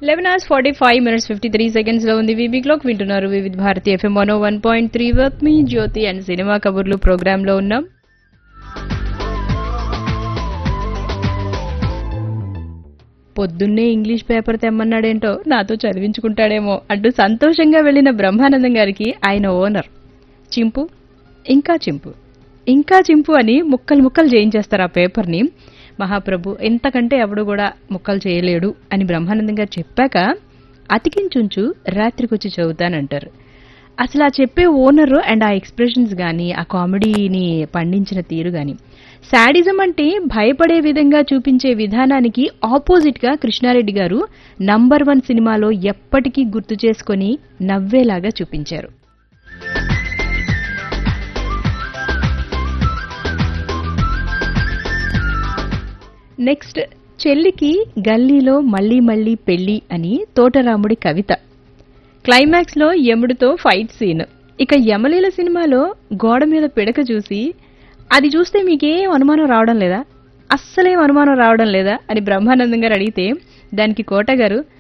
eleven hours forty five minutes fifty three seconds లో ఉంది VB clock వింటున్నారు Vividh Bharati FM one one point three with me Jyothi and cinema కబుర్లు program లో ఉన్నాం పొద్దున్నే ఇంగ్లీష్ పేపర్ తెమ్మన్నాడేంటో నాతో చదివించుకుంటాడేమో అంటూ సంతోషంగా వెళ్లిన బ్రహ్మానందం గారికి ఆయన ఓనర్ చింపు ఇంకా చింపు ఇంకా చింపు అని ముక్కలు ముక్కలు చేయించేస్తారు ఆ పేపర్ని మహాప్రభు ఎంతకంటే ఎవడు కూడా ముక్కలు చేయలేడు అని బ్రహ్మానందం గారు చెప్పాక అతికించుంచు రాత్రికొచ్చి చదువుతానంటారు అసలు ఆ చెప్పే ఓనర్ అండ్ ఆ ఎక్స్ప్రెషన్స్ కానీ ఆ కామెడీని పండించిన తీరు కానీ శాడిజం అంటే భయపడే విధంగా చూపించే విధానానికి ఆపోజిట్ గా కృష్ణారెడ్డి గారు నంబర్ వన్ సినిమాలో ఎప్పటికీ గుర్తు చేసుకొని నవ్వేలాగా చూపించారు నెక్స్ట్ చెల్లికి గల్లీలో మళ్ళీ మళ్ళీ పెళ్లి అని తోటరాముడి కవిత క్లైమాక్స్ లో యముడితో ఫైట్ సీన్ ఇక యమలీల సినిమాలో గోడ మీద పిడక చూసి అది చూస్తే మీకేం అనుమానం రావడం లేదా అస్సలేం అనుమానం రావడం లేదా అని బ్రహ్మానందం గారు అడిగితే దానికి కోట గారు